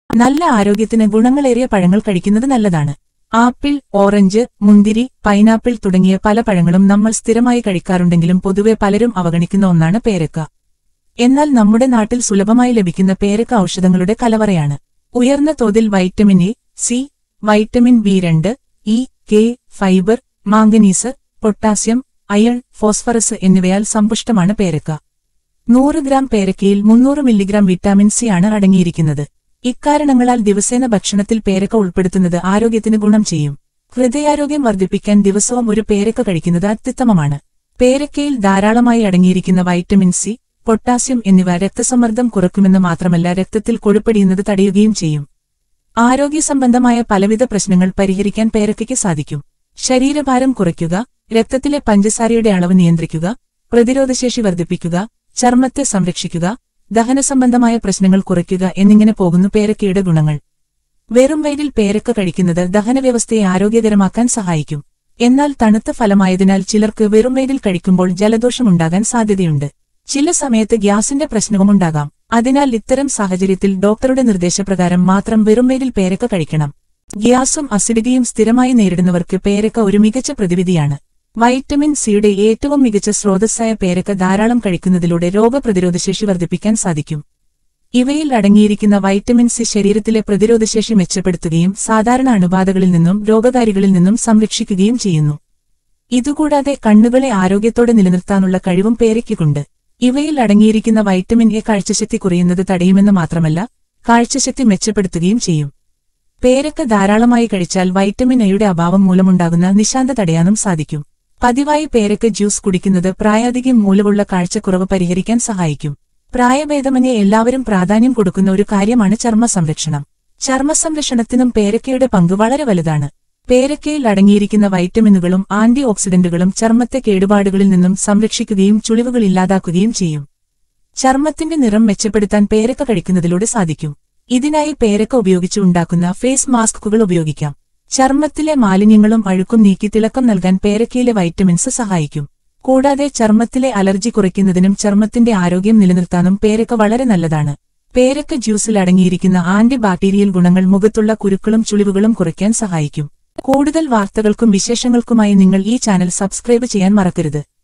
നല്ല ആരോഗ്യത്തിന് ഗുണങ്ങളേറിയ പഴങ്ങൾ കഴിക്കുന്നത് നല്ലതാണ് ആപ്പിൾ ഓറഞ്ച് മുന്തിരി പൈനാപ്പിൾ തുടങ്ങിയ പല പഴങ്ങളും നമ്മൾ സ്ഥിരമായി കഴിക്കാറുണ്ടെങ്കിലും പൊതുവെ പലരും അവഗണിക്കുന്ന ഒന്നാണ് പേരക്ക എന്നാൽ നമ്മുടെ നാട്ടിൽ സുലഭമായി ലഭിക്കുന്ന പേരക്ക ഔഷധങ്ങളുടെ കലവറയാണ് ഉയർന്ന തോതിൽ vitamin A C vitamin B രണ്ട് E K fibre manganese potassium iron phosphorus എന്നിവയാൽ സമ്പുഷ്ടമാണ് പേരക്ക നൂറ് ഗ്രാം പേരക്കയിൽ മുന്നൂറ് മില്ലിഗ്രാം വിറ്റാമിൻ സി ആണ് അടങ്ങിയിരിക്കുന്നത് ഇക്കാരണങ്ങളാൽ ദിവസേന ഭക്ഷണത്തിൽ പേരക്ക ഉൾപ്പെടുത്തുന്നത് ആരോഗ്യത്തിന് ഗുണം ചെയ്യും ഹൃദയാരോഗ്യം വർദ്ധിപ്പിക്കാൻ ദിവസവും ഒരു പേരക്ക കഴിക്കുന്നത് അത്യുത്തമമാണ് പേരക്കയിൽ ധാരാളമായി അടങ്ങിയിരിക്കുന്ന വൈറ്റമിൻ സി പൊട്ടാസ്യം എന്നിവ രക്തസമ്മർദ്ദം കുറക്കുമെന്ന് മാത്രമല്ല രക്തത്തിൽ കൊഴുപ്പടിയുന്നത് തടയുകയും ചെയ്യും ആരോഗ്യ സംബന്ധമായ പലവിധ പ്രശ്നങ്ങൾ പരിഹരിക്കാൻ പേരക്കയ്ക്ക് സാധിക്കും ശരീരഭാരം കുറയ്ക്കുക രക്തത്തിലെ പഞ്ചസാരയുടെ അളവ് നിയന്ത്രിക്കുക പ്രതിരോധശേഷി വർദ്ധിപ്പിക്കുക ചർമ്മത്തെ സംരക്ഷിക്കുക ദഹന സംബന്ധമായ പ്രശ്നങ്ങൾ കുറയ്ക്കുക എന്നിങ്ങനെ പോകുന്നു പേരക്കയുടെ ഗുണങ്ങൾ വെറും വയലിൽ പേരക്ക കഴിക്കുന്നത് ദഹനവ്യവസ്ഥയെ ആരോഗ്യകരമാക്കാൻ സഹായിക്കും എന്നാൽ തണുത്ത ഫലമായതിനാൽ ചിലർക്ക് വെറും വയലിൽ കഴിക്കുമ്പോൾ ജലദോഷമുണ്ടാകാൻ സാധ്യതയുണ്ട് ചില സമയത്ത് ഗ്യാസിന്റെ പ്രശ്നവുമുണ്ടാകാം അതിനാൽ ഇത്തരം സാഹചര്യത്തിൽ ഡോക്ടറുടെ നിർദ്ദേശപ്രകാരം മാത്രം വെറും വയലിൽ പേരക്ക കഴിക്കണം ഗ്യാസും അസിഡിറ്റിയും സ്ഥിരമായി നേരിടുന്നവർക്ക് പേരക്ക ഒരു മികച്ച പ്രതിവിധിയാണ് വൈറ്റമിൻ സിയുടെ ഏറ്റവും മികച്ച സ്രോതസ്സായ പേരക്ക ധാരാളം കഴിക്കുന്നതിലൂടെ രോഗപ്രതിരോധശേഷി വർദ്ധിപ്പിക്കാൻ സാധിക്കും ഇവയിൽ അടങ്ങിയിരിക്കുന്ന വൈറ്റമിൻ സി ശരീരത്തിലെ പ്രതിരോധശേഷി മെച്ചപ്പെടുത്തുകയും സാധാരണ അണുബാധകളിൽ നിന്നും രോഗകാരികളിൽ നിന്നും സംരക്ഷിക്കുകയും ചെയ്യുന്നു ഇതുകൂടാതെ കണ്ണുകളെ ആരോഗ്യത്തോടെ നിലനിർത്താനുള്ള കഴിവും പേരയ്ക്കുണ്ട് ഇവയിൽ അടങ്ങിയിരിക്കുന്ന വൈറ്റമിൻ എ കാഴ്ചശക്തി കുറയുന്നത് തടയുമെന്ന് മാത്രമല്ല കാഴ്ചശക്തി മെച്ചപ്പെടുത്തുകയും ചെയ്യും പേരക്ക ധാരാളമായി കഴിച്ചാൽ വൈറ്റമിൻ എയുടെ അഭാവം മൂലമുണ്ടാകുന്ന നിശാന്ത തടയാനും സാധിക്കും പതിവായി പേരക്ക ജ്യൂസ് കുടിക്കുന്നത് പ്രായാധികം മൂലമുള്ള കാഴ്ചക്കുറവ് പരിഹരിക്കാൻ സഹായിക്കും പ്രായഭേദമന്യേ എല്ലാവരും പ്രാധാന്യം കൊടുക്കുന്ന ഒരു കാര്യമാണ് ചർമ്മ സംരക്ഷണം ചർമ്മ സംരക്ഷണത്തിനും പേരക്കയുടെ പങ്ക് വളരെ വലുതാണ് പേരക്കയിൽ അടങ്ങിയിരിക്കുന്ന വൈറ്റമിനുകളും ആന്റി ഓക്സിഡന്റുകളും ചർമ്മത്തെ കേടുപാടുകളിൽ നിന്നും സംരക്ഷിക്കുകയും ചുളിവുകൾ ഇല്ലാതാക്കുകയും ചെയ്യും ചർമ്മത്തിന്റെ നിറം മെച്ചപ്പെടുത്താൻ പേരക്ക കഴിക്കുന്നതിലൂടെ സാധിക്കും ഇതിനായി പേരക്ക ഉപയോഗിച്ച് ഉണ്ടാക്കുന്ന ഫേസ് മാസ്കുകൾ ഉപയോഗിക്കാം ചർമ്മത്തിലെ മാലിന്യങ്ങളും അഴുക്കും നീക്കി തിളക്കം നൽകാൻ പേരക്കയിലെ വൈറ്റമിൻസ് സഹായിക്കും കൂടാതെ ചർമ്മത്തിലെ അലർജി കുറയ്ക്കുന്നതിനും ചർമ്മത്തിന്റെ ആരോഗ്യം നിലനിർത്താനും പേരക്ക വളരെ നല്ലതാണ് പേരക്ക ജ്യൂസിൽ അടങ്ങിയിരിക്കുന്ന ആന്റി ബാക്ടീരിയൽ ഗുണങ്ങൾ മുഖത്തുള്ള കുരുക്കളും ചുളിവുകളും കുറയ്ക്കാൻ സഹായിക്കും കൂടുതൽ വാർത്തകൾക്കും വിശേഷങ്ങൾക്കുമായി നിങ്ങൾ ഈ ചാനൽ സബ്സ്ക്രൈബ് ചെയ്യാൻ മറക്കരുത്